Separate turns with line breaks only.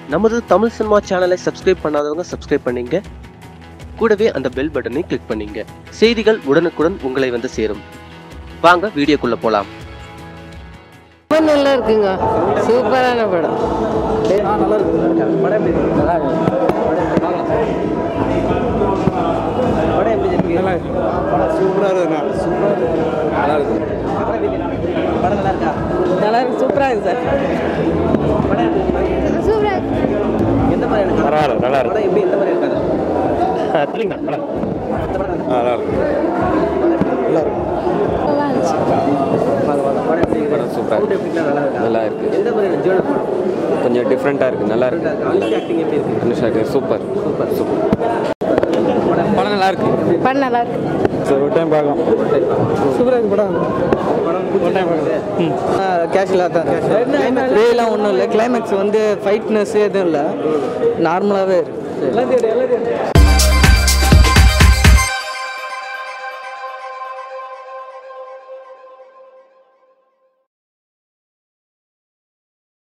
நமது தமிழ் சினிமா சேனலை சப்ஸ்கிரைப் பண்ணாதவங்க சப்ஸ்கிரைப் பண்ணீங்க கூடவே அந்த பெல் பட்டனை கிளிக் பண்ணீங்க செய்திகள் உடனுக்குடன் உங்களை வந்து சேரும் வாங்க வீடியோக்குள்ள போலாம்
ரொம்ப நல்லா இருக்குங்க சூப்பரான படம் நல்லா இருக்கு சூப்பராக இருக்கு சார்
பரவாயில்ல நல்லா இருக்கு நல்லா இருக்கு படம் சூப்பராக நல்லா இருக்கு கொஞ்சம் டிஃப்ரெண்ட்டாக இருக்கு நல்லா இருக்கு அனுஷா சூப்பர் சூப்பர் சூப்பர் படம் நல்லா இருக்கு
படம் நல்லா இருக்கு
சரி ஒரு டைம் பார்க்கலாம்
சூப்பராக இருக்கு படம் கேஷுவலாக தான் வேலாம் ஒன்றும் இல்லை கிளைமேக்ஸ் வந்து ஃபைட்னஸ் எதுவும் இல்லை நார்மலாகவே இருக்கு